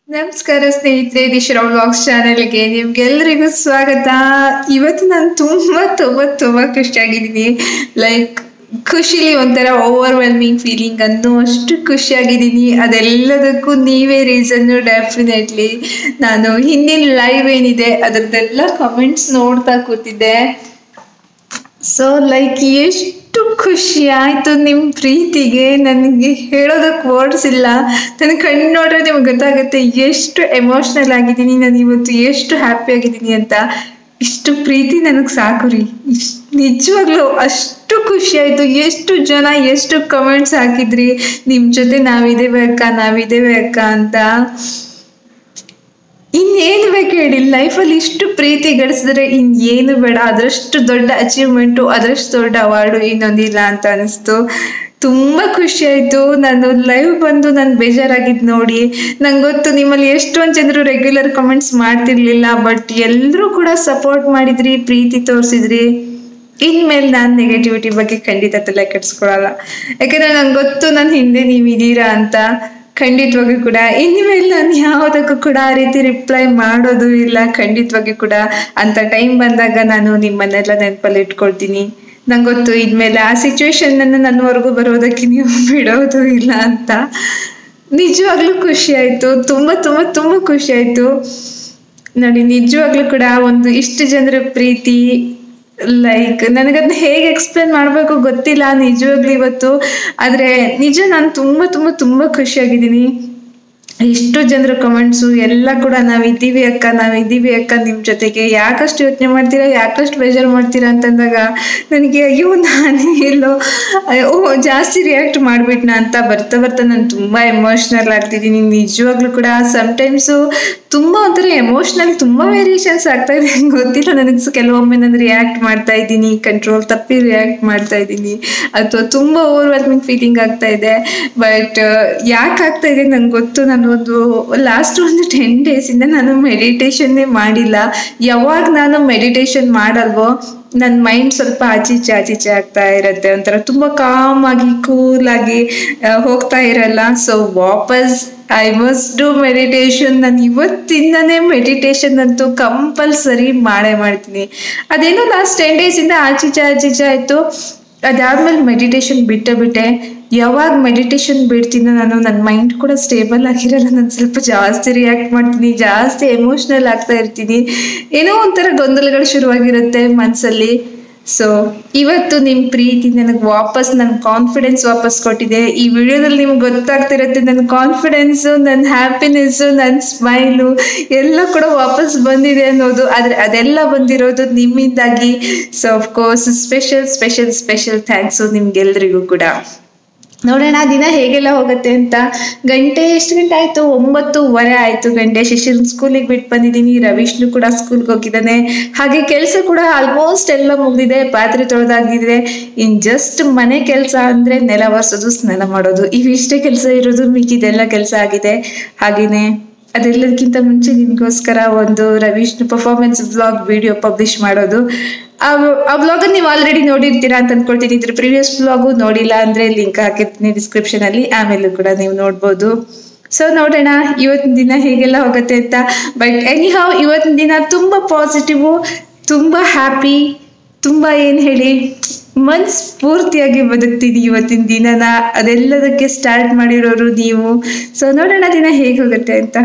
ನಮಸ್ಕಾರ ಸ್ನೇಹಿತರೆ ದಿಶರಾ ವ್ಲಾಗ್ಸ್ ಚಾನೆಲ್ಗೆ ನಿಮ್ಗೆಲ್ರಿಗೂ ಸ್ವಾಗತ ಇವತ್ತು ನಾನು ತುಂಬಾ ತುಂಬಾ ತುಂಬಾ ಖುಷಿಯಾಗಿದ್ದೀನಿ ಲೈಕ್ ಖುಷಿಲಿ ಒಂಥರ ಓವರ್ವೆಲ್ಮಿಂಗ್ ಫೀಲಿಂಗ್ ಅನ್ನೋ ಅಷ್ಟು ಖುಷಿಯಾಗಿದ್ದೀನಿ ಅದೆಲ್ಲದಕ್ಕೂ ನೀವೇ ರೀಸನ್ನು ಡೆಫಿನೆಟ್ಲಿ ನಾನು ಹಿಂದಿನ ಲೈವ್ ಏನಿದೆ ಅದರದ್ದೆಲ್ಲ ಕಮೆಂಟ್ಸ್ ನೋಡ್ತಾ ಕೂತಿದ್ದೆ ಸೊ ಲೈಕ್ ಎಷ್ಟು ಖುಷಿ ಆಯ್ತು ನಿಮ್ಮ ಪ್ರೀತಿಗೆ ನನಗೆ ಹೇಳೋದಕ್ಕೆ ವರ್ಡ್ಸ್ ಇಲ್ಲ ನನ್ನ ಕಣ್ಣು ನೋಡ್ರೆ ನಿಮ್ಗೆ ಗೊತ್ತಾಗುತ್ತೆ ಎಷ್ಟು ಎಮೋಷ್ನಲ್ ಆಗಿದ್ದೀನಿ ನಾನು ಇವತ್ತು ಎಷ್ಟು ಹ್ಯಾಪಿ ಆಗಿದ್ದೀನಿ ಅಂತ ಇಷ್ಟು ಪ್ರೀತಿ ನನಗೆ ಸಾಕು ರೀ ಇಷ್ಟು ನಿಜವಾಗ್ಲೂ ಅಷ್ಟು ಖುಷಿ ಆಯಿತು ಎಷ್ಟು ಜನ ಎಷ್ಟು ಕಮೆಂಟ್ಸ್ ಹಾಕಿದ್ರಿ ನಿಮ್ಮ ಜೊತೆ ನಾವಿದ್ದೇವೆ ಅಕ್ಕ ನಾವಿದ್ದೇವೆ ಅಕ್ಕ ಅಂತ ಇನ್ನೇನು ಬೇಕು ಹೇಳಿ ಲೈಫಲ್ಲಿ ಇಷ್ಟು ಪ್ರೀತಿ ಗಳಿಸಿದ್ರೆ ಇನ್ನೇನು ಬೇಡ ಅದರಷ್ಟು ದೊಡ್ಡ ಅಚೀವ್ಮೆಂಟು ಅದರಷ್ಟು ದೊಡ್ಡ ಅವಾರ್ಡು ಇನ್ನೊಂದಿಲ್ಲ ಅಂತ ಅನಿಸ್ತು ತುಂಬ ಖುಷಿ ಆಯಿತು ನಾನು ಲೈವ್ ಬಂದು ನಾನು ಬೇಜಾರಾಗಿದ್ದು ನೋಡಿ ನಂಗೆ ಗೊತ್ತು ನಿಮ್ಮಲ್ಲಿ ಎಷ್ಟೊಂದು ಜನರು ರೆಗ್ಯುಲರ್ ಕಮೆಂಟ್ಸ್ ಮಾಡ್ತಿರ್ಲಿಲ್ಲ ಬಟ್ ಎಲ್ಲರೂ ಕೂಡ ಸಪೋರ್ಟ್ ಮಾಡಿದ್ರಿ ಪ್ರೀತಿ ತೋರಿಸಿದ್ರಿ ಇನ್ಮೇಲೆ ನಾನು ನೆಗೆಟಿವಿಟಿ ಬಗ್ಗೆ ಖಂಡಿತ ತಲೆ ಕೆಡಿಸ್ಕೊಳಲ್ಲ ಯಾಕಂದ್ರೆ ನಂಗೆ ಗೊತ್ತು ನನ್ನ ಹಿಂದೆ ನೀವು ಇದ್ದೀರಾ ಅಂತ ಖಂಡಿತವಾಗಿ ಕೂಡ ಇನ್ಮೇಲೆ ನಾನು ಯಾವುದಕ್ಕೂ ಕೂಡ ಆ ರೀತಿ ರಿಪ್ಲೈ ಮಾಡೋದು ಇಲ್ಲ ಖಂಡಿತವಾಗಿ ಕೂಡ ಅಂತ ಟೈಮ್ ಬಂದಾಗ ನಾನು ನಿಮ್ಮನ್ನೆಲ್ಲ ನೆನಪಲ್ಲಿ ಇಟ್ಕೊಳ್ತೀನಿ ನಂಗೆ ಗೊತ್ತು ಇನ್ಮೇಲೆ ಆ ಸಿಚುವೇಶನ್ ಅನ್ನು ನನ್ನವರೆಗೂ ಬರೋದಕ್ಕೆ ನೀವು ಬಿಡೋದು ಇಲ್ಲ ಅಂತ ನಿಜವಾಗ್ಲೂ ಖುಷಿ ಆಯ್ತು ತುಂಬ ತುಂಬ ತುಂಬ ಖುಷಿ ಆಯ್ತು ನೋಡಿ ನಿಜವಾಗ್ಲೂ ಕೂಡ ಒಂದು ಇಷ್ಟು ಜನರ ಪ್ರೀತಿ ಲೈಕ್ ನನಗದನ್ನ ಹೇಗೆ ಎಕ್ಸ್ಪ್ಲೇನ್ ಮಾಡಬೇಕು ಗೊತ್ತಿಲ್ಲ ನಿಜವಾಗ್ಲೂ ಇವತ್ತು ಆದರೆ ನಿಜ ನಾನು ತುಂಬ ತುಂಬ ತುಂಬ ಖುಷಿಯಾಗಿದ್ದೀನಿ ಎಷ್ಟು ಜನರ ಕಮೆಂಟ್ಸು ಎಲ್ಲ ಕೂಡ ನಾವಿದ್ದೀವಿ ಅಕ್ಕ ನಾವಿದ್ದೀವಿ ಅಕ್ಕ ನಿಮ್ಮ ಜೊತೆಗೆ ಯಾಕಷ್ಟು ಯೋಚನೆ ಮಾಡ್ತೀರಾ ಯಾಕಷ್ಟು ಬೇಜಾರು ಮಾಡ್ತೀರಾ ಅಂತಂದಾಗ ನನಗೆ ಅಯ್ಯೋ ನಾನೇ ಎಲ್ಲೋ ಓ ಜಾಸ್ತಿ ರಿಯಾಕ್ಟ್ ಮಾಡಿಬಿಟ್ನಾ ಅಂತ ಬರ್ತಾ ಬರ್ತಾ ನಾನು ತುಂಬ ಎಮೋಷ್ನಲ್ ಆಗ್ತಿದ್ದೀನಿ ನಿಜವಾಗ್ಲೂ ಕೂಡ ಸಮ್ಟೈಮ್ಸು ತುಂಬ ಒಂಥರ ಎಮೋಷ್ನಲ್ ತುಂಬ ವೇರಿಯೇಷನ್ಸ್ ಆಗ್ತಾ ಇದೆ ಗೊತ್ತಿಲ್ಲ ನನಗೆ ಕೆಲವೊಮ್ಮೆ ನಾನು ರಿಯಾಕ್ಟ್ ಮಾಡ್ತಾ ಇದ್ದೀನಿ ಕಂಟ್ರೋಲ್ ತಪ್ಪಿ ರಿಯಾಕ್ಟ್ ಮಾಡ್ತಾ ಇದ್ದೀನಿ ಅಥವಾ ತುಂಬ ಓವರ್ವೆಲ್ಮಿಂಗ್ ಫೀಲಿಂಗ್ ಆಗ್ತಾ ಇದೆ ಬಟ್ ಯಾಕೆ ಆಗ್ತಾ ಇದೆ ನಂಗೆ ಗೊತ್ತು ನಾನು ಒಂದು ಲಾಸ್ಟ್ ಒಂದು ಟೆನ್ ಡೇಸಿಂದ ನಾನು ಮೆಡಿಟೇಷನ್ನೇ ಮಾಡಿಲ್ಲ ಯಾವಾಗ ನಾನು ಮೆಡಿಟೇಷನ್ ಮಾಡಲ್ವೋ ನನ್ನ ಮೈಂಡ್ ಸ್ವಲ್ಪ ಆಚೀಚೆ ಆಚೀಚೆ ಆಗ್ತಾ ಇರುತ್ತೆ ಒಂಥರ ತುಂಬ ಕಾಮ್ ಆಗಿ ಕೂಲ್ ಆಗಿ ಹೋಗ್ತಾ ಇರಲ್ಲ ಸೊ ವಾಪಸ್ ಐ ಮಸ್ಟ್ ಡೂ ಮೆಡಿಟೇಷನ್ ನಾನು ಇವತ್ತಿಂದನೇ ಮೆಡಿಟೇಷನ್ ಅಂತೂ ಕಂಪಲ್ಸರಿ ಮಾಡೇ ಮಾಡ್ತೀನಿ ಅದೇನೋ ಲಾಸ್ಟ್ ಟೆನ್ ಡೇಸಿಂದ ಆಚೀಚೆ ಆಚೀಚೆ ಆಯಿತು ಅದಾದ್ಮೇಲೆ ಮೆಡಿಟೇಷನ್ ಬಿಟ್ಟೆ ಬಿಟ್ಟೆ ಯಾವಾಗ ಮೆಡಿಟೇಷನ್ ಬಿಡ್ತೀನೋ ನಾನು ನನ್ನ ಮೈಂಡ್ ಕೂಡ ಸ್ಟೇಬಲ್ ಆಗಿರಲ್ಲ ನಾನು ಸ್ವಲ್ಪ ಜಾಸ್ತಿ ರಿಯಾಕ್ಟ್ ಮಾಡ್ತೀನಿ ಜಾಸ್ತಿ ಎಮೋಷ್ನಲ್ ಆಗ್ತಾ ಇರ್ತೀನಿ ಏನೋ ಒಂಥರ ಗೊಂದಲಗಳು ಶುರುವಾಗಿರುತ್ತೆ ಮನಸ್ಸಲ್ಲಿ ಸೊ ಇವತ್ತು ನಿಮ್ಮ ಪ್ರೀತಿ ನನಗೆ ವಾಪಸ್ ನನ್ನ ಕಾನ್ಫಿಡೆನ್ಸ್ ವಾಪಸ್ ಕೊಟ್ಟಿದೆ ಈ ವಿಡಿಯೋದಲ್ಲಿ ನಿಮ್ಗೆ ಗೊತ್ತಾಗ್ತಿರುತ್ತೆ ನನ್ನ ಕಾನ್ಫಿಡೆನ್ಸು ನನ್ನ ಹ್ಯಾಪಿನೆಸ್ಸು ನನ್ನ ಸ್ಮೈಲು ಎಲ್ಲ ಕೂಡ ವಾಪಸ್ ಬಂದಿದೆ ಅನ್ನೋದು ಆದರೆ ಅದೆಲ್ಲ ಬಂದಿರೋದು ನಿಮ್ಮಿಂದಾಗಿ so of course special special special thanks ನಿಮ್ಗೆಲ್ರಿಗೂ ಕೂಡ ನೋಡೋಣ ದಿನ ಹೇಗೆಲ್ಲ ಹೋಗುತ್ತೆ ಅಂತ ಗಂಟೆ ಎಷ್ಟು ಗಂಟೆ ಆಯಿತು ಒಂಬತ್ತುವರೆ ಆಯಿತು ಗಂಟೆ ಶಿಶಿರ್ ಸ್ಕೂಲಿಗೆ ಬಿಟ್ಟು ಬಂದಿದ್ದೀನಿ ರವೀಶ್ನು ಕೂಡ ಸ್ಕೂಲ್ಗೆ ಹೋಗಿದ್ದಾನೆ ಹಾಗೆ ಕೆಲಸ ಕೂಡ ಆಲ್ಮೋಸ್ಟ್ ಎಲ್ಲ ಮುಗಿದಿದೆ ಪಾತ್ರೆ ತೊಳೆದಾಗಿದೆ ಇನ್ ಜಸ್ಟ್ ಮನೆ ಕೆಲಸ ಅಂದರೆ ನೆಲ ಒರೆಸೋದು ಸ್ನಾನ ಮಾಡೋದು ಇವಿಷ್ಟೇ ಕೆಲಸ ಇರೋದು ಮಿಕ್ಕಿದೆಲ್ಲ ಕೆಲಸ ಆಗಿದೆ ಹಾಗೆಯೇ ಅದೆಲ್ಲದಕ್ಕಿಂತ ಮುಂಚೆ ನಿಮಗೋಸ್ಕರ ಒಂದು ರವೀಶ್ನ ಪರ್ಫಾರ್ಮೆನ್ಸ್ ಬ್ಲಾಗ್ ವಿಡಿಯೋ ಪಬ್ಲಿಷ್ ಮಾಡೋದು ಆ ಆ ಬ್ಲಾಗನ್ನು ನೀವು ಆಲ್ರೆಡಿ ನೋಡಿರ್ತೀರಾ ಅಂತ ಅನ್ಕೊಳ್ತೀನಿ ಇದ್ರ ಪ್ರೀವಿಯಸ್ ಬ್ಲಾಗು ನೋಡಿಲ್ಲ ಅಂದರೆ ಲಿಂಕ್ ಹಾಕಿರ್ತೀನಿ ಡಿಸ್ಕ್ರಿಪ್ಷನಲ್ಲಿ ಆಮೇಲೂ ಕೂಡ ನೀವು ನೋಡ್ಬೋದು ಸೊ ನೋಡೋಣ ಇವತ್ತಿನ ದಿನ ಹೇಗೆಲ್ಲ ಹೋಗುತ್ತೆ ಅಂತ ಬಟ್ ಎನಿ ಹಾವ್ ಇವತ್ತಿನ ದಿನ ತುಂಬ ಪಾಸಿಟಿವು ತುಂಬ ಹ್ಯಾಪಿ ತುಂಬ ಏನು ಹೇಳಿ ಮನ್ಸ್ ಪೂರ್ತಿಯಾಗಿ ಬದುಕ್ತೀನಿ ಇವತ್ತಿನ ದಿನನ ಅದೆಲ್ಲದಕ್ಕೆ ಸ್ಟಾರ್ಟ್ ಮಾಡಿರೋರು ನೀವು ಸೊ ನೋಡೋಣ ದಿನ ಹೇಗೆ ಹೋಗುತ್ತೆ ಅಂತ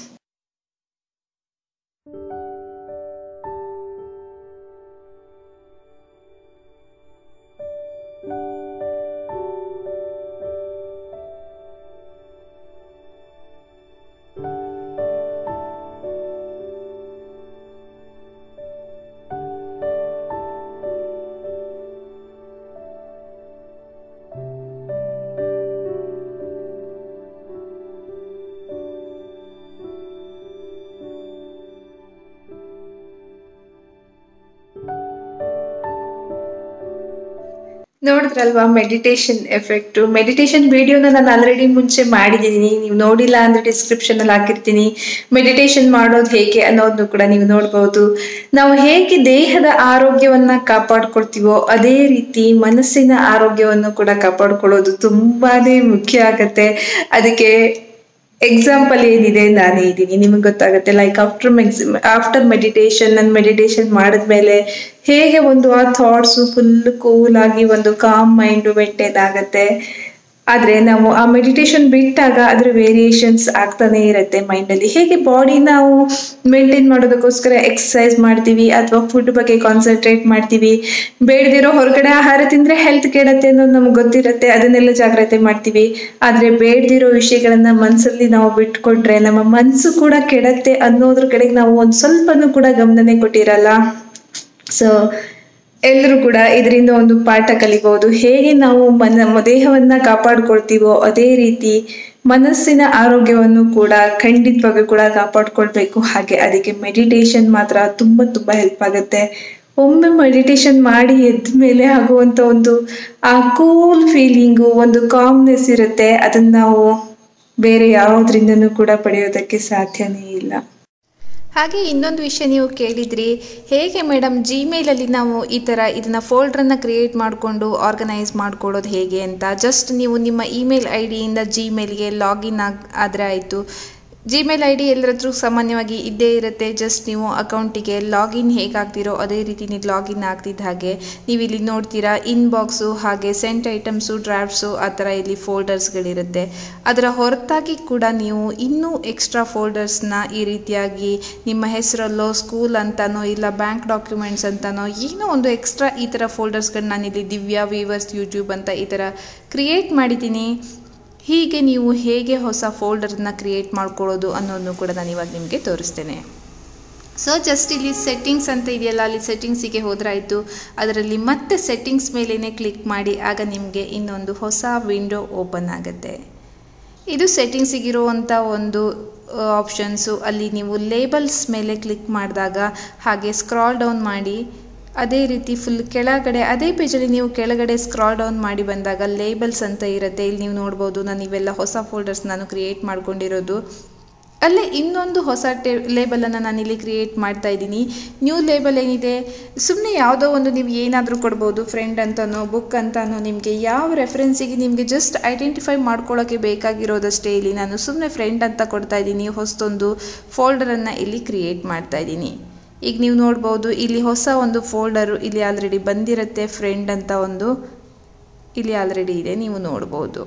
ನೋಡಿದ್ರಲ್ವಾ ಮೆಡಿಟೇಷನ್ ಎಫೆಕ್ಟು ಮೆಡಿಟೇಷನ್ ವಿಡಿಯೋನ ನಾನು ಆಲ್ರೆಡಿ ಮುಂಚೆ ಮಾಡಿದ್ದೀನಿ ನೀವು ನೋಡಿಲ್ಲ ಅಂದರೆ ಡಿಸ್ಕ್ರಿಪ್ಷನಲ್ಲಿ ಹಾಕಿರ್ತೀನಿ ಮೆಡಿಟೇಷನ್ ಮಾಡೋದು ಹೇಗೆ ಅನ್ನೋದನ್ನು ಕೂಡ ನೀವು ನೋಡ್ಬೋದು ನಾವು ಹೇಗೆ ದೇಹದ ಆರೋಗ್ಯವನ್ನ ಕಾಪಾಡ್ಕೊಳ್ತೀವೋ ಅದೇ ರೀತಿ ಮನಸ್ಸಿನ ಆರೋಗ್ಯವನ್ನು ಕೂಡ ಕಾಪಾಡ್ಕೊಳ್ಳೋದು ತುಂಬಾನೇ ಮುಖ್ಯ ಆಗತ್ತೆ ಅದಕ್ಕೆ ಎಕ್ಸಾಂಪಲ್ ಏನಿದೆ ನಾನೇ ಇದ್ದೀನಿ ನಿಮಗೆ ಗೊತ್ತಾಗುತ್ತೆ ಲೈಕ್ ಆಫ್ಟರ್ ಆಫ್ಟರ್ ಮೆಡಿಟೇಷನ್ ನಾನು ಮೆಡಿಟೇಷನ್ ಮಾಡಿದ್ಮೇಲೆ ಹೇಗೆ ಒಂದು ಆ ಥಾಟ್ಸು ಫುಲ್ ಕೂಲ್ ಆಗಿ ಒಂದು ಕಾಮ್ ಮೈಂಡು ಮೇಂಟೈನ್ ಆಗುತ್ತೆ ಆದರೆ ನಾವು ಆ ಮೆಡಿಟೇಷನ್ ಬಿಟ್ಟಾಗ ಅದರ ವೇರಿಯೇಷನ್ಸ್ ಆಗ್ತಾನೆ ಇರುತ್ತೆ ಮೈಂಡಲ್ಲಿ ಹೇಗೆ ಬಾಡಿ ನಾವು ಮೇಂಟೈನ್ ಮಾಡೋದಕ್ಕೋಸ್ಕರ ಎಕ್ಸಸೈಸ್ ಮಾಡ್ತೀವಿ ಅಥವಾ ಫುಡ್ ಬಗ್ಗೆ ಕಾನ್ಸಂಟ್ರೇಟ್ ಮಾಡ್ತೀವಿ ಬೇಡದಿರೋ ಹೊರಗಡೆ ಆಹಾರ ತಿಂದರೆ ಹೆಲ್ತ್ ಕೆಡತ್ತೆ ಅನ್ನೋದು ನಮ್ಗೆ ಗೊತ್ತಿರುತ್ತೆ ಅದನ್ನೆಲ್ಲ ಜಾಗ್ರತೆ ಮಾಡ್ತೀವಿ ಆದರೆ ಬೇಡದಿರೋ ವಿಷಯಗಳನ್ನ ಮನಸ್ಸಲ್ಲಿ ನಾವು ಬಿಟ್ಕೊಟ್ರೆ ನಮ್ಮ ಮನಸ್ಸು ಕೂಡ ಕೆಡತ್ತೆ ಅನ್ನೋದ್ರ ಕಡೆಗೆ ನಾವು ಒಂದು ಸ್ವಲ್ಪನೂ ಕೂಡ ಗಮನನೇ ಕೊಟ್ಟಿರಲ್ಲ ಸೊ ಎಲ್ಲರೂ ಕೂಡ ಇದರಿಂದ ಒಂದು ಪಾಠ ಕಲಿಬಹುದು ಹೇಗೆ ನಾವು ಮನ ನಮ್ಮ ದೇಹವನ್ನ ಕಾಪಾಡ್ಕೊಳ್ತೀವೋ ಅದೇ ರೀತಿ ಮನಸ್ಸಿನ ಆರೋಗ್ಯವನ್ನು ಕೂಡ ಖಂಡಿತವಾಗಿ ಕೂಡ ಕಾಪಾಡ್ಕೊಳ್ಬೇಕು ಹಾಗೆ ಅದಕ್ಕೆ ಮೆಡಿಟೇಷನ್ ಮಾತ್ರ ತುಂಬ ತುಂಬ ಹೆಲ್ಪ್ ಆಗುತ್ತೆ ಒಮ್ಮೆ ಮೆಡಿಟೇಷನ್ ಮಾಡಿ ಎದ್ದ ಮೇಲೆ ಆಗುವಂಥ ಒಂದು ಆ ಕೂಲ್ ಫೀಲಿಂಗು ಒಂದು ಕಾಮ್ನೆಸ್ ಇರುತ್ತೆ ಅದನ್ನ ನಾವು ಬೇರೆ ಯಾವುದರಿಂದನೂ ಕೂಡ ಪಡೆಯೋದಕ್ಕೆ ಸಾಧ್ಯನೇ ಇಲ್ಲ ಹಾಗೆ ಇನ್ನೊಂದು ವಿಷಯ ನೀವು ಕೇಳಿದ್ರಿ ಹೇಗೆ ಮೇಡಮ್ ಜಿಮೇಲಲ್ಲಿ ನಾವು ಈ ಥರ ಇದನ್ನು ಫೋಲ್ಡ್ರನ್ನು ಕ್ರಿಯೇಟ್ ಮಾಡಿಕೊಂಡು ಆರ್ಗನೈಸ್ ಮಾಡ್ಕೊಳ್ಳೋದು ಹೇಗೆ ಅಂತ ಜಸ್ಟ್ ನೀವು ನಿಮ್ಮ ಇಮೇಲ್ ಐ ಡಿಯಿಂದ ಜಿಮೇಲ್ಗೆ ಲಾಗಿನ್ ಆಗ್ ಆದರೆ ಆಯಿತು ಜಿಮೇಲ್ ಐ ಡಿ ಎಲ್ಲರತ್ರ ಸಾಮಾನ್ಯವಾಗಿ ಇದ್ದೇ ಇರುತ್ತೆ ಜಸ್ಟ್ ನೀವು ಅಕೌಂಟಿಗೆ ಲಾಗಿನ್ ಹೇಗಾಗ್ತಿರೋ ಅದೇ ರೀತಿ ನೀವು ಲಾಗಿನ್ ಆಗ್ತಿದ್ದ ಹಾಗೆ ನೀವು ಇಲ್ಲಿ ನೋಡ್ತೀರಾ ಇನ್ಬಾಕ್ಸು ಹಾಗೆ ಸೆಂಟ್ ಐಟಮ್ಸು ಡ್ರಾಫ್ಟ್ಸು ಆ ಥರ ಇಲ್ಲಿ ಫೋಲ್ಡರ್ಸ್ಗಳಿರುತ್ತೆ ಅದರ ಹೊರತಾಗಿ ಕೂಡ ನೀವು ಇನ್ನೂ ಎಕ್ಸ್ಟ್ರಾ ಫೋಲ್ಡರ್ಸ್ನ ಈ ರೀತಿಯಾಗಿ ನಿಮ್ಮ ಹೆಸರಲ್ಲೋ ಸ್ಕೂಲ್ ಅಂತನೋ ಇಲ್ಲ ಬ್ಯಾಂಕ್ ಡಾಕ್ಯುಮೆಂಟ್ಸ್ ಅಂತನೋ ಏನೋ ಒಂದು ಎಕ್ಸ್ಟ್ರಾ ಈ ಥರ ಫೋಲ್ಡರ್ಸ್ಗಳನ್ನ ನಾನಿಲ್ಲಿ ದಿವ್ಯಾ ವೀವರ್ಸ್ ಯೂಟ್ಯೂಬ್ ಅಂತ ಈ ಥರ ಕ್ರಿಯೇಟ್ ಮಾಡಿದ್ದೀನಿ ಹೀಗೆ ನೀವು ಹೇಗೆ ಹೊಸ ಫೋಲ್ಡರ್ನ ಕ್ರಿಯೇಟ್ ಮಾಡ್ಕೊಳ್ಳೋದು ಅನ್ನೋದನ್ನು ಕೂಡ ನಾನು ಇವಾಗ ನಿಮಗೆ ತೋರಿಸ್ತೇನೆ ಸೊ ಜಸ್ಟ್ ಇಲ್ಲಿ ಸೆಟ್ಟಿಂಗ್ಸ್ ಅಂತ ಇದೆಯಲ್ಲ ಅಲ್ಲಿ ಸೆಟ್ಟಿಂಗ್ಸಿಗೆ ಹೋದ್ರಾಯಿತು ಅದರಲ್ಲಿ ಮತ್ತೆ ಸೆಟ್ಟಿಂಗ್ಸ್ ಮೇಲೇ ಕ್ಲಿಕ್ ಮಾಡಿ ಆಗ ನಿಮಗೆ ಇನ್ನೊಂದು ಹೊಸ ವಿಂಡೋ ಓಪನ್ ಆಗುತ್ತೆ ಇದು ಸೆಟ್ಟಿಂಗ್ಸಿಗಿರುವಂಥ ಒಂದು ಆಪ್ಷನ್ಸು ಅಲ್ಲಿ ನೀವು ಲೇಬಲ್ಸ್ ಮೇಲೆ ಕ್ಲಿಕ್ ಮಾಡಿದಾಗ ಹಾಗೆ ಸ್ಕ್ರಾಲ್ ಡೌನ್ ಮಾಡಿ ಅದೇ ರೀತಿ ಫುಲ್ ಕೆಳಗಡೆ ಅದೇ ಪೇಜಲ್ಲಿ ನೀವು ಕೆಳಗಡೆ ಸ್ಕ್ರಾಲ್ ಡೌನ್ ಮಾಡಿ ಬಂದಾಗ ಲೇಬಲ್ಸ್ ಅಂತ ಇರುತ್ತೆ ಇಲ್ಲಿ ನೀವು ನೋಡ್ಬೋದು ನಾನು ಇವೆಲ್ಲ ಹೊಸ ಫೋಲ್ಡರ್ಸ್ ನಾನು ಕ್ರಿಯೇಟ್ ಮಾಡ್ಕೊಂಡಿರೋದು ಅಲ್ಲೇ ಇನ್ನೊಂದು ಹೊಸ ಟೇ ಲೇಬಲನ್ನು ನಾನಿಲ್ಲಿ ಕ್ರಿಯೇಟ್ ಮಾಡ್ತಾ ಇದ್ದೀನಿ ನ್ಯೂ ಲೇಬಲ್ ಏನಿದೆ ಸುಮ್ಮನೆ ಯಾವುದೋ ಒಂದು ನೀವು ಏನಾದರೂ ಕೊಡ್ಬೋದು ಫ್ರೆಂಡ್ ಅಂತನೋ ಬುಕ್ ಅಂತನೋ ನಿಮಗೆ ಯಾವ ರೆಫರೆನ್ಸಿಗೆ ನಿಮಗೆ ಜಸ್ಟ್ ಐಡೆಂಟಿಫೈ ಮಾಡ್ಕೊಳ್ಳೋಕ್ಕೆ ಬೇಕಾಗಿರೋದಷ್ಟೇ ಇಲ್ಲಿ ನಾನು ಸುಮ್ಮನೆ ಫ್ರೆಂಡ್ ಅಂತ ಕೊಡ್ತಾ ಇದ್ದೀನಿ ಹೊಸದೊಂದು ಫೋಲ್ಡರನ್ನು ಇಲ್ಲಿ ಕ್ರಿಯೇಟ್ ಮಾಡ್ತಾ ಇದ್ದೀನಿ ಈಗ ನೀವು ನೋಡ್ಬೋದು ಇಲ್ಲಿ ಹೊಸ ಒಂದು ಫೋಲ್ಡರು ಇಲ್ಲಿ ಆಲ್ರೆಡಿ ಬಂದಿರುತ್ತೆ ಫ್ರೆಂಡ್ ಅಂತ ಒಂದು ಇಲ್ಲಿ ಆಲ್ರೆಡಿ ಇದೆ ನೀವು ನೋಡ್ಬೋದು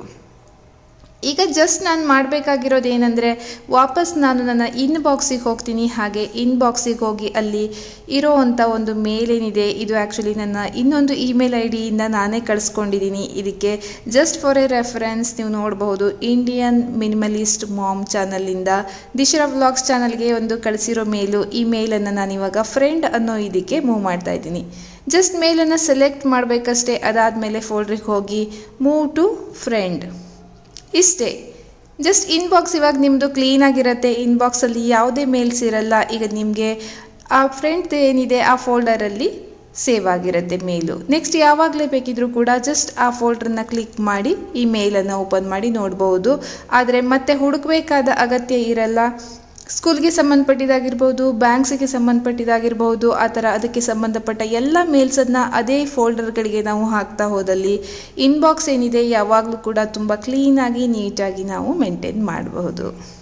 ಈಗ ಜಸ್ಟ್ ನಾನು ಮಾಡಬೇಕಾಗಿರೋದು ಏನಂದರೆ ವಾಪಸ್ ನಾನು ನನ್ನ ಇನ್ ಬಾಕ್ಸಿಗೆ ಹೋಗ್ತೀನಿ ಹಾಗೆ ಇನ್ ಬಾಕ್ಸಿಗೆ ಹೋಗಿ ಅಲ್ಲಿ ಇರೋವಂಥ ಒಂದು ಮೇಲ್ ಏನಿದೆ ಇದು ಆ್ಯಕ್ಚುಲಿ ನನ್ನ ಇನ್ನೊಂದು ಇಮೇಲ್ ಐ ಡಿಯಿಂದ ನಾನೇ ಕಳಿಸ್ಕೊಂಡಿದ್ದೀನಿ ಇದಕ್ಕೆ ಜಸ್ಟ್ ಫಾರ್ ಎ ರೆಫರೆನ್ಸ್ ನೀವು ನೋಡಬಹುದು ಇಂಡಿಯನ್ ಮಿನಿಮಲಿಸ್ಟ್ ಮಾಮ್ ಚಾನಲಿಂದ ದಿಶರಾ ವ್ಲಾಗ್ಸ್ ಚಾನಲ್ಗೆ ಒಂದು ಕಳಿಸಿರೋ ಮೇಲು ಈ ಮೇಲನ್ನು ನಾನು ಇವಾಗ ಫ್ರೆಂಡ್ ಅನ್ನೋ ಇದಕ್ಕೆ ಮೂವ್ ಮಾಡ್ತಾ ಇದ್ದೀನಿ ಜಸ್ಟ್ ಮೇಲನ್ನು ಸೆಲೆಕ್ಟ್ ಮಾಡಬೇಕಷ್ಟೇ ಅದಾದಮೇಲೆ ಫೋಲ್ಡ್ರಿಗೆ ಹೋಗಿ ಮೂವ್ ಟು ಫ್ರೆಂಡ್ ಇಷ್ಟೇ ಜಸ್ಟ್ ಇನ್ಬಾಕ್ಸ್ ಇವಾಗ ನಿಮ್ಮದು ಕ್ಲೀನಾಗಿರುತ್ತೆ ಇನ್ಬಾಕ್ಸಲ್ಲಿ ಯಾವುದೇ ಮೇಲ್ಸ್ ಇರಲ್ಲ ಈಗ ನಿಮಗೆ ಆ ಫ್ರೆಂಡ್ ಏನಿದೆ ಆ ಫೋಲ್ಡರಲ್ಲಿ ಸೇವ್ ಆಗಿರುತ್ತೆ ಮೇಲು ನೆಕ್ಸ್ಟ್ ಯಾವಾಗಲೇ ಬೇಕಿದ್ರೂ ಕೂಡ ಜಸ್ಟ್ ಆ ಫೋಲ್ಡ್ರನ್ನ ಕ್ಲಿಕ್ ಮಾಡಿ ಈ ಮೇಲನ್ನು ಓಪನ್ ಮಾಡಿ ನೋಡ್ಬೋದು ಆದರೆ ಮತ್ತೆ ಹುಡುಕಬೇಕಾದ ಅಗತ್ಯ ಇರಲ್ಲ ಸ್ಕೂಲ್ಗೆ ಸಂಬಂಧಪಟ್ಟಿದ್ದಾಗಿರ್ಬೋದು ಬ್ಯಾಂಕ್ಸಿಗೆ ಸಂಬಂಧಪಟ್ಟಿದ್ದಾಗಿರ್ಬೋದು ಆ ಥರ ಅದಕ್ಕೆ ಸಂಬಂಧಪಟ್ಟ ಎಲ್ಲ ಮೇಲ್ಸನ್ನು ಅದೇ ಫೋಲ್ಡರ್ಗಳಿಗೆ ನಾವು ಹಾಕ್ತಾ ಹೋದಲ್ಲಿ ಇನ್ಬಾಕ್ಸ್ ಏನಿದೆ ಯಾವಾಗಲೂ ಕೂಡ ತುಂಬ ಕ್ಲೀನಾಗಿ ನೀಟಾಗಿ ನಾವು ಮೇಂಟೈನ್ ಮಾಡಬಹುದು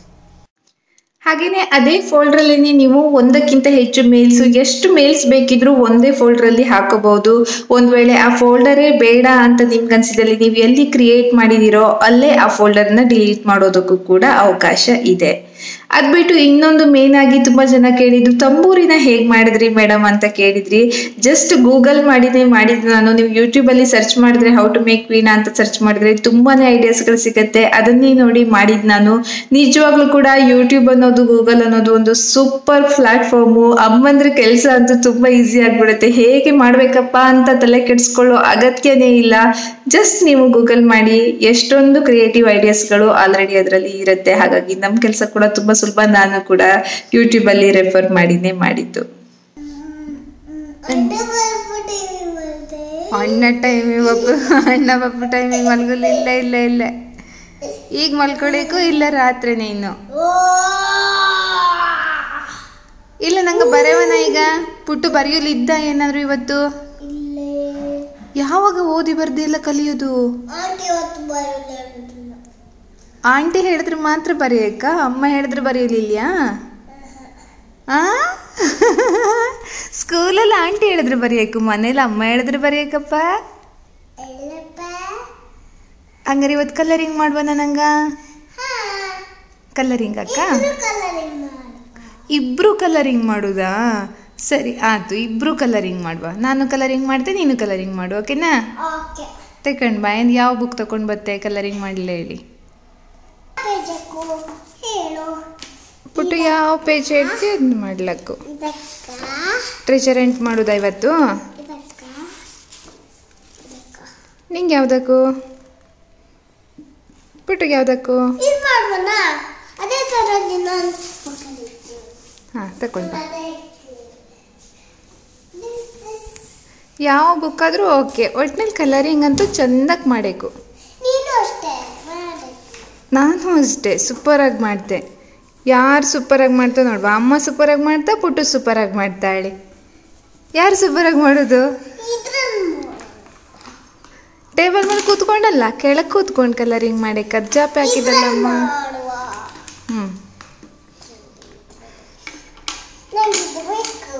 ಹಾಗೇನೆ ಅದೇ ಫೋಲ್ಡ್ರಲ್ಲಿ ನೀವು ಒಂದಕ್ಕಿಂತ ಹೆಚ್ಚು ಮೇಲ್ಸ್ ಎಷ್ಟು ಮೇಲ್ಸ್ ಬೇಕಿದ್ರೂ ಒಂದೇ ಫೋಲ್ಡ್ರಲ್ಲಿ ಹಾಕೋಬಹುದು ಒಂದ್ ವೇಳೆ ಆ ಫೋಲ್ಡರೇ ಬೇಡ ಅಂತ ನಿಮ್ಗೆ ಅನ್ಸಿದಲ್ಲಿ ನೀವು ಎಲ್ಲಿ ಕ್ರಿಯೇಟ್ ಮಾಡಿದಿರೋ ಅಲ್ಲೇ ಆ ಫೋಲ್ಡರ್ನ ಡಿಲೀಟ್ ಮಾಡೋದಕ್ಕೂ ಕೂಡ ಅವಕಾಶ ಇದೆ ಅದ್ ಬಿಟ್ಟು ಇನ್ನೊಂದು ಮೇನ್ ಆಗಿ ತುಂಬಾ ಜನ ಕೇಳಿದ್ರು ತಂಬೂರಿನ ಹೇಗ್ ಮಾಡಿದ್ರಿ ಮೇಡಮ್ ಅಂತ ಕೇಳಿದ್ರಿ ಜಸ್ಟ್ ಗೂಗಲ್ ಮಾಡಿದೆ ಮಾಡಿದ್ದು ನಾನು ನೀವು ಯೂಟ್ಯೂಬ್ ಅಲ್ಲಿ ಸರ್ಚ್ ಮಾಡಿದ್ರೆ ಹೌ ಟು ಮೇಕ್ ವೀಣಾ ಅಂತ ಸರ್ಚ್ ಮಾಡಿದ್ರೆ ತುಂಬಾನೇ ಐಡಿಯಾಸ್ಗಳು ಸಿಗುತ್ತೆ ಅದನ್ನೇ ನೋಡಿ ಮಾಡಿದ್ ನಾನು ನಿಜವಾಗ್ಲೂ ಕೂಡ ಯೂಟ್ಯೂಬ್ ಅನ್ನೋದು ಗೂಗಲ್ ಅನ್ನೋದು ಒಂದು ಸೂಪರ್ ಪ್ಲಾಟ್ಫಾರ್ಮು ಅಮ್ಮಂದ್ರ ಕೆಲಸ ಅಂತೂ ತುಂಬಾ ಈಸಿ ಆಗ್ಬಿಡುತ್ತೆ ಹೇಗೆ ಮಾಡ್ಬೇಕಪ್ಪ ಅಂತ ತಲೆ ಕೆಡಿಸ್ಕೊಳ್ಳೋ ಅಗತ್ಯನೇ ಇಲ್ಲ ಜಸ್ಟ್ ನೀವು ಗೂಗಲ್ ಮಾಡಿ ಎಷ್ಟೊಂದು ಕ್ರಿಯೇಟಿವ್ ಐಡಿಯಾಸ್ಗಳು ಆಲ್ರೆಡಿ ಅದರಲ್ಲಿ ಇರುತ್ತೆ ಹಾಗಾಗಿ ನಮ್ಮ ಕೆಲಸ ಕೂಡ ತುಂಬಾ ಸುಲಭ ನಾನು ಕೂಡ ಯೂಟ್ಯೂಬ್ ಅಲ್ಲಿ ರೆಫರ್ ಮಾಡಿನೇ ಮಾಡಿದ್ದು ಅಣ್ಣ ಟೈಮಿಗೆ ಒಬ್ಬ ಅಣ್ಣ ಒಬ್ಬ ಟೈಮಿಗೆ ಮಲ್ಗಲಿಲ್ಲ ಇಲ್ಲ ಇಲ್ಲ ಈಗ ಮಲ್ಕೊಳಿಕ್ಕೂ ಇಲ್ಲ ರಾತ್ರಿನೇ ಇನ್ನು ಇಲ್ಲ ನಂಗೆ ಬರೆವನ ಈಗ ಪುಟ್ಟು ಬರೆಯಲಿದ್ದ ಏನಾದ್ರು ಇವತ್ತು ಯಾವಾಗ ಓದಿ ಬರ್ದೆ ಎಲ್ಲ ಕಲಿಯೋದು ಆಂಟಿ ಹೇಳಿದ್ರೆ ಮಾತ್ರ ಬರೆಯಕ್ಕ ಅಮ್ಮ ಹೇಳಿದ್ರೆ ಬರೆಯಲಿಲ್ಯಾ ಆ ಸ್ಕೂಲಲ್ಲಿ ಆಂಟಿ ಹೇಳಿದ್ರೆ ಬರೆಯಕ್ಕೆ ಮನೇಲಿ ಅಮ್ಮ ಹೇಳಿದ್ರೆ ಬರೆಯಕ್ಕಪ್ಪ ಹಂಗಾರೆ ಇವತ್ತು ಕಲರಿಂಗ್ ಮಾಡುವ ನಂಗ ಕಲರಿಂಗ್ ಅಕ್ಕ ಇಬ್ರು ಕಲರಿಂಗ್ ಮಾಡುದಾ ಸರಿ ಆಯ್ತು ಇಬ್ರು ಕಲರಿಂಗ್ ಮಾಡುವ ನಾನು ಕಲರಿಂಗ್ ಮಾಡ್ತೆ ನೀನು ಕಲರಿಂಗ್ ಮಾಡು ಓಕೆನಾ ಓಕೆ ತಕೊಂಡ್ ಬಾ ಏನ್ ಯಾವ ಬುಕ್ ತಗೊಂಡ್ ಬತ್ತೆ ಕಲರಿಂಗ್ ಮಾಡಲಿಲ್ಲ ಹೇಳಿ ಪೇಜಕ್ಕೂ ಹೇಳು ಪುಟ್ಟು ಯಾವ ಪೇಜ್ ಹೇಳ್ತಿ ಅದನ್ನ ಮಾಡ್ಲಕ್ಕು ಇದಕ್ಕ ಟ್ರೆಜರ್ ಎಂಟ್ ಮಾಡುದಾ ಇವತ್ತು ಇದಕ್ಕ ನಿಂಗೆ ಯಾವ್ದಕ್ಕೂ ಪುಟ್ಟುಗೆ ಯಾವ್ದಕ್ಕೂ ಇದು ಮಾಡುವನ ಅದೇ ತರ ನಾನು ಮಕ್ಕಳಿದ್ದು ಹಾಂ ತಕೊಂಡ್ ಬಾ ಯಾವ ಬುಕ್ ಆದರೂ ಓಕೆ ಒಟ್ನಲ್ಲಿ ಕಲರಿಂಗ್ ಅಂತೂ ಚಂದಕ್ಕೆ ಮಾಡಬೇಕು ನೀನು ಅಷ್ಟೇ ಮಾಡಿ ನಾನು ಅಷ್ಟೇ ಸೂಪರಾಗಿ ಮಾಡ್ತೆ ಯಾರು ಸೂಪರಾಗಿ ಮಾಡ್ತಾ ನೋಡುವ ಅಮ್ಮ ಸೂಪರಾಗಿ ಮಾಡ್ತಾ ಪುಟ್ಟು ಸೂಪರಾಗಿ ಮಾಡ್ತಾಳೆ ಯಾರು ಸೂಪರಾಗಿ ಮಾಡೋದು ಇದ್ರನ್ನು ಟೇಬಲ್ ಮೇಲೆ ಕೂತ್ಕೊಂಡಲ್ಲ ಕೆಳಗೆ ಕೂತ್ಕೊಂಡು ಕಲರಿಂಗ್ ಮಾಡಿ ಕಜ್ಜಾಪಿ ಹಾಕಿದಲ್ಲಮ್ಮ ಮಾಡುವ ಹ್ಞೂ ನಂಗೆ ಇದು ಬೇಕು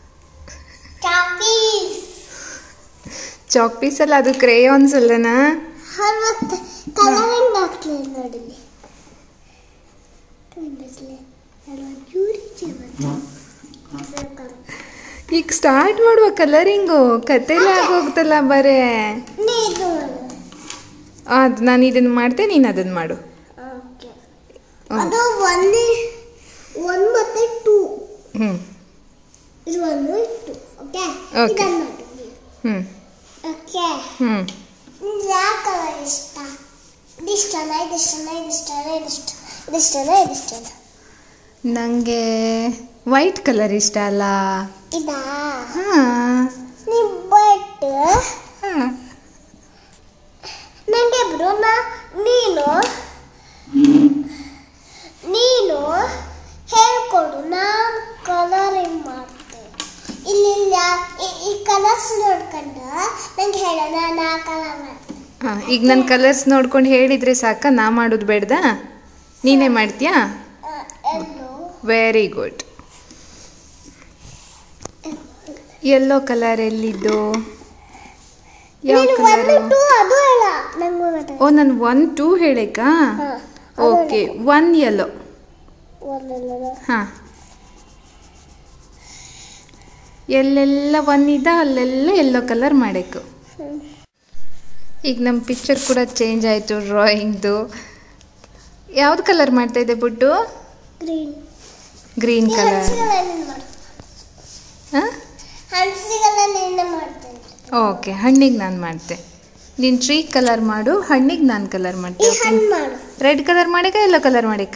ಚಾಪೀಸ್ ಚಾಕ್ ಪೀಸಲ್ಲ ಅದು ಕ್ರೇಯಾನ್ಸ್ ಅಲ್ಲನಾ ಮತ್ತೆ ಕಲರಿಂಗ್ ಹಾಕ್ಲಿ ನೋಡಿಲಿ ಈಗ ಸ್ಟಾರ್ಟ್ ಮಾಡುವ ಕಲರಿಂಗು ಕತೆಲೆ ಆಗೋಗ್ತಲ್ಲ ಬರೇ ನೀನು ಅದು ನಾನು ಇದನ್ನು ಮಾಡ್ತೆ ನೀನು ಅದನ್ನು ಮಾಡು ಓಕೆ ಹ್ಮ್. ಅದು ಒನ್ ಒನ್ ಮತ್ತೆ ಟೂ ಹ್ಞೂ ಇದು ಒಂದು ಟೂ ಓಕೆ Okay. ಇದನ್ನು ಮಾಡಿ ಹ್ಞೂ ಓಕೆ ಹ್ಞೂ ನಿಮ್ಗೆ ಯಾವ ಕಲರ್ ಇಷ್ಟ ಇದಿಷ್ಟನ ಇದಿಷ್ಟನ ಇದಿಷ್ಟನ ಇದಿಷ್ಟ ಇದಿಷ್ಟನ ಇದಿಷ್ಟನ ನನಗೆ ವೈಟ್ ಕಲರ್ ಇಷ್ಟ ಅಲ್ಲ ಇದಾ ಹಾಂ ನೀವು ಬಟ್ ಹಾಂ ನನಗೆ ಬ್ರೋ ನಾ ನೀನು ನೀನು ಹೇಳ್ಕೊಡು ನಾನು ಕಲರಿಂಗ್ ಮಾಡ್ತೆ ಇಲ್ಲಿ ಈ ಕಲರ್ಸ್ ನೋಡ್ಕೊಂಡು ನಂಗೆ ಹೇಳು ನಾನು ಆ ಕಲರ್ ಮಾಡ್ತೀನಿ ಹಾಂ ಈಗ ನನ್ನ ಕಲರ್ಸ್ ನೋಡ್ಕೊಂಡು ಹೇಳಿದರೆ ಸಾಕ ನಾ ಮಾಡೋದು ಬೇಡ್ದಾ ನೀನೇ ಮಾಡ್ತೀಯಾ ಎಲ್ಲೋ ವೆರಿ ಗುಡ್ ಯೆಲ್ಲೋ ಕಲರ್ ಎಲ್ಲಿದ್ದು ಯಾವ ನೀನು ಕಲರು ಒಂದು ಟೂ ಅದು ಹೇಳ ನಂಗೆ ಗೊತ್ತಾಯ್ತು. ಓ ನಾನು ಒನ್ ಟೂ ಹೇಳೇಕಾ ಹಾ, ಅದು ಓಕೆ ಒನ್ ಯೆಲ್ಲೋ ಒಂದೆಲ್ಲ ಹಾಂ ಎಲ್ಲೆಲ್ಲ ಒನ್ ಇದೆ ಅಲ್ಲೆಲ್ಲ ಯೆಲ್ಲೋ ಕಲರ್ ಮಾಡಬೇಕು ಈಗ ನಮ್ಮ ಪಿಕ್ಚರ್ ಕೂಡ ಚೇಂಜ್ ಆಯಿತು ಡ್ರಾಯಿಂಗ್ದು ಯಾವ್ದು ಕಲರ್ ಮಾಡ್ತಾ ಇದೆ ಬುಟ್ಟು ಗ್ರೀನ್ ಗ್ರೀನ್ ಕಲರ್ ಹಂಸಿಗೆಲ್ಲ ನೀನು ಮಾಡು ಹಾಂ ಹಂಸಿಗೆಲ್ಲ ನೀನು ಮಾಡ್ತೇನೆ ಓಕೆ ಹಣ್ಣಿಗೆ ನಾನು ಮಾಡ್ತೆ ನೀನು ಟ್ರೀ ಕಲರ್ ಮಾಡು ಹಣ್ಣಿಗೆ ನಾನು ಕಲರ್ ಈ ಮಾಡ್ತೆ ಹಣ್ಣು ಮಾಡು ರೆಡ್ ಕಲರ್ ಮಾಡಿಕ ಯೆಲ್ಲೋ ಕಲರ್ ಮಾಡಿಕ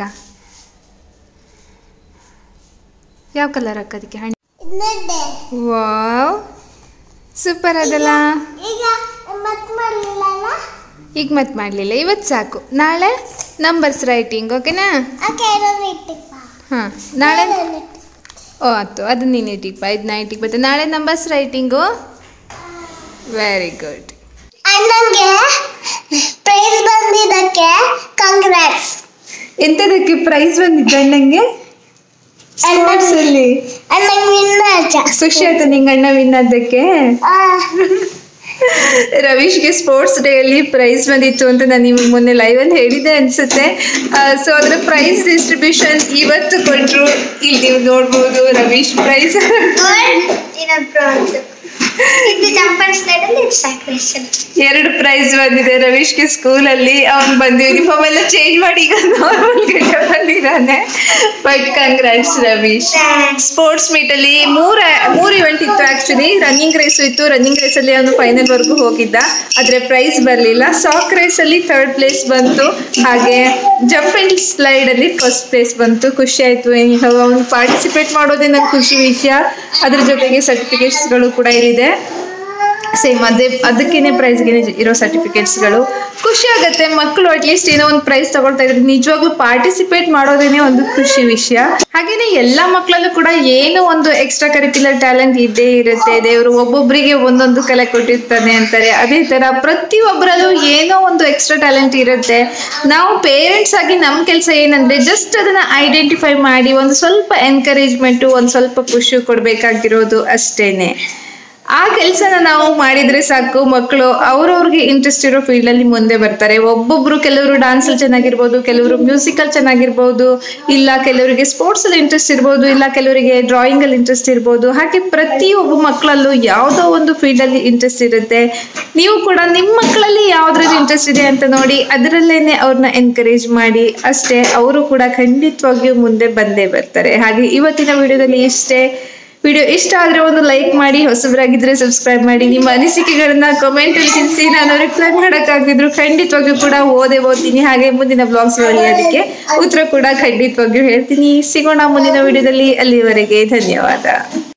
ಯಾವ ಕಲರ್ ಹಾಕೋದಕ್ಕೆ ಹಣ್ಣು ಇದನ್ನೇ ವಾವ್ ಸೂಪರ್ ಅದಲ್ಲ ಈಗ ಮತ್ತೆ ಮಾಡಲಿಲ್ಲ ಈಗ ಮತ್ತೆ ಮಾಡಲಿಲ್ಲ ಇವತ್ತು ಸಾಕು ನಾಳೆ ನಂಬರ್ಸ್ ರೈಟಿಂಗ್ ಓಕೆನಾ ಓಕೆ ಇರೋದು ಇಟ್ಟಿಪ್ಪ ಹಾಂ ನಾಳೆ ನಾನು ಇಟ್ಟು. ಓ ಆಯ್ತು ಅದು ನೀನು ಇಟ್ಟಿಪ್ಪ ಇದು ನಾ ಇಟ್ಟಿಗೆ ಬರ್ತದೆ ನಾಳೆ ನಂಬರ್ಸ್ ರೈಟಿಂಗು ವೆರಿ ಗುಡ್ ಅಣ್ಣಂಗೆ ಪ್ರೈಸ್ ಬಂದಿದ್ದಕ್ಕೆ ಕಂಗ್ರಾಟ್ಸ್ ಎಂತದಕ್ಕೆ ಪ್ರೈಸ್ ಬಂದಿದ್ದ ಅಣ್ಣಂಗೆ ಸ್ಪೋರ್ಟ್ಸ್ ಅಲ್ಲಿ ಅಣ್ಣಂಗೆ ವಿನ್ನಾಚ ಖುಷಿ ಆಯ್ತು ನಿಂಗೆ ಅಣ್ಣ ವಿನ್ ಆದಕ್ಕೆ ರವೀಶ್ಗೆ ಸ್ಪೋರ್ಟ್ಸ್ ಡೇ ಅಲ್ಲಿ ಪ್ರೈಸ್ ಬಂದಿತ್ತು ಅಂತ ನಾನು ನಿಮಗೆ ಮೊನ್ನೆ ಲೈವ್ ಅಲ್ಲಿ ಹೇಳಿದ್ದೆ ಅನ್ಸುತ್ತೆ ಸೊ ಅದರ ಪ್ರೈಸ್ ಡಿಸ್ಟ್ರಿಬ್ಯೂಷನ್ ಇವತ್ತು ಕೊಟ್ರು ಇಲ್ಲಿ ನೀವು ನೋಡ್ಬೋದು ರವೀಶ್ ಪ್ರೈಸ್ ಇದು ಜಂಪರ್ ಸ್ಲೈಡ್ ಅಲ್ಲಿ ಇದು ಸ್ಯಾಕ್ರೇಷನ್ ಎರಡು ಪ್ರೈಸ್ ಬಂದಿದೆ ರವೀಶ್ಗೆ ಸ್ಕೂಲ್ ಅಲ್ಲಿ ಅವ್ನು ಬಂದು ಯೂನಿಫಾರ್ಮ್ ಎಲ್ಲ ಚೇಂಜ್ ಮಾಡಿ ಈಗ ನಾರ್ಮಲ್ ಗಂಟೆ ಬಂದಿದ್ದಾನೆ but congrats Ravish sports meet ಅಲ್ಲಿ ಮೂರ ಮೂರು ಇವೆಂಟ್ ಇತ್ತು ಆಕ್ಚುಲಿ ರನ್ನಿಂಗ್ ರೇಸ್ ಇತ್ತು ರನ್ನಿಂಗ್ ರೇಸ್ ಅಲ್ಲಿ ಅವನು ಫೈನಲ್ ವರ್ಗೂ ಹೋಗಿದ್ದ ಆದ್ರೆ ಪ್ರೈಸ್ ಬರಲಿಲ್ಲ ಸಾಕ್ ರೇಸ್ ಅಲ್ಲಿ ಥರ್ಡ್ ಪ್ಲೇಸ್ ಬಂತು ಹಾಗೆ ಜಂಪ್ ಅಂಡ್ ಸ್ಲೈಡ್ ಅಲ್ಲಿ ಫಸ್ಟ್ ಪ್ಲೇಸ್ ಬಂತು ಖುಷಿ ಆಯ್ತು ಅವನು ಪಾರ್ಟಿಸಿಪೇಟ್ ಮಾಡೋದೇ ನಂಗೆ ಖುಷಿ ವಿಷಯ ಅದ್ರ ಜೊತೆಗೆ ಸರ್ಟಿಫಿಕೇಟ್ಸ್ಗಳು ಕೂಡ ಇಲ್ಲಿದೆ ಸೇಮ್ ಅದೇ ಅದಕ್ಕೇನೆ ಪ್ರೈಸ್ಗೆ ಇರೋ ಸರ್ಟಿಫಿಕೇಟ್ಸ್ಗಳು ಖುಷಿ ಆಗುತ್ತೆ ಮಕ್ಕಳು ಅಟ್ಲೀಸ್ಟ್ ಏನೋ ಒಂದು ಪ್ರೈಸ್ ತಗೊಳ್ತಾ ಇದ್ರೆ ನಿಜವಾಗ್ಲೂ ಪಾರ್ಟಿಸಿಪೇಟ್ ಮಾಡೋದೇನೆ ಒಂದು ಖುಷಿ ವಿಷಯ ಹಾಗೇನೆ ಎಲ್ಲ ಮಕ್ಕಳಲ್ಲೂ ಕೂಡ ಏನೋ ಒಂದು ಎಕ್ಸ್ಟ್ರಾ ಕರಿಕ್ಯುಲರ್ ಟ್ಯಾಲೆಂಟ್ ಇದ್ದೇ ಇರುತ್ತೆ ದೇವರು ಒಬ್ಬೊಬ್ಬರಿಗೆ ಒಂದೊಂದು ಕಲೆ ಕೊಟ್ಟಿರ್ತಾನೆ ಅಂತಾರೆ ಅದೇ ತರ ಪ್ರತಿಯೊಬ್ಬರಲ್ಲೂ ಏನೋ ಒಂದು ಎಕ್ಸ್ಟ್ರಾ ಟ್ಯಾಲೆಂಟ್ ಇರುತ್ತೆ ನಾವು ಪೇರೆಂಟ್ಸ್ ಆಗಿ ನಮ್ಮ ಕೆಲಸ ಏನಂದ್ರೆ ಜಸ್ಟ್ ಅದನ್ನ ಐಡೆಂಟಿಫೈ ಮಾಡಿ ಒಂದು ಸ್ವಲ್ಪ ಎನ್ಕರೇಜ್ಮೆಂಟು ಒಂದು ಸ್ವಲ್ಪ ಖುಷಿ ಕೊಡಬೇಕಾಗಿರೋದು ಅಷ್ಟೇನೆ ಆ ಕೆಲಸನ ನಾವು ಮಾಡಿದ್ರೆ ಸಾಕು ಮಕ್ಕಳು ಅವ್ರವ್ರಿಗೆ ಇಂಟ್ರೆಸ್ಟ್ ಇರೋ ಫೀಲ್ಡ್ ಅಲ್ಲಿ ಮುಂದೆ ಬರ್ತಾರೆ ಒಬ್ಬೊಬ್ರು ಕೆಲವರು ಡ್ಯಾನ್ಸ್ ಅಲ್ಲಿ ಚೆನ್ನಾಗಿರ್ಬೋದು ಕೆಲವರು ಮ್ಯೂಸಿಕ್ ಅಲ್ಲಿ ಚೆನ್ನಾಗಿರ್ಬೋದು ಇಲ್ಲ ಕೆಲವರಿಗೆ ಸ್ಪೋರ್ಟ್ಸ್ ಅಲ್ಲಿ ಇಂಟ್ರೆಸ್ಟ್ ಇರ್ಬೋದು ಇಲ್ಲ ಕೆಲವರಿಗೆ ಡ್ರಾಯಿಂಗ್ ಅಲ್ಲಿ ಇಂಟ್ರೆಸ್ಟ್ ಇರ್ಬೋದು ಹಾಗೆ ಪ್ರತಿಯೊಬ್ಬ ಮಕ್ಕಳಲ್ಲೂ ಯಾವುದೋ ಒಂದು ಫೀಲ್ಡ್ ಅಲ್ಲಿ ಇಂಟ್ರೆಸ್ಟ್ ಇರುತ್ತೆ ನೀವು ಕೂಡ ನಿಮ್ಮ ಮಕ್ಕಳಲ್ಲಿ ಯಾವ್ದ್ರಲ್ಲಿ ಇಂಟ್ರೆಸ್ಟ್ ಇದೆ ಅಂತ ನೋಡಿ ಅದರಲ್ಲೇನೆ ಅವ್ರನ್ನ ಎನ್ಕರೇಜ್ ಮಾಡಿ ಅಷ್ಟೇ ಅವರು ಕೂಡ ಖಂಡಿತವಾಗಿಯೂ ಮುಂದೆ ಬಂದೇ ಬರ್ತಾರೆ ಹಾಗೆ ಇವತ್ತಿನ ವಿಡಿಯೋದಲ್ಲಿ ಇಷ್ಟೇ ವಿಡಿಯೋ ಇಷ್ಟ ಆದ್ರೆ ಒಂದು ಲೈಕ್ ಮಾಡಿ ಹೊಸಬರಾಗಿದ್ರೆ ಸಬ್ಸ್ಕ್ರೈಬ್ ಮಾಡಿ ನಿಮ್ಮ ಅನಿಸಿಕೆಗಳನ್ನ ಕಮೆಂಟ್ ಅಲ್ಲಿ ತಿಳಿಸಿ ನಾನು ರಿಪ್ಲೈ ಮಾಡಕ್ಕಾಗಿದ್ರು ಖಂಡಿತವಾಗಿಯೂ ಕೂಡ ಓದೇ ಓದ್ತೀನಿ ಹಾಗೆ ಮುಂದಿನ ಬ್ಲಾಗ್ಸ್ ಅದಕ್ಕೆ ಉತ್ತರ ಕೂಡ ಖಂಡಿತವಾಗಿಯೂ ಹೇಳ್ತೀನಿ ಸಿಗೋಣ ಮುಂದಿನ ವಿಡಿಯೋದಲ್ಲಿ ಅಲ್ಲಿವರೆಗೆ ಧನ್ಯವಾದ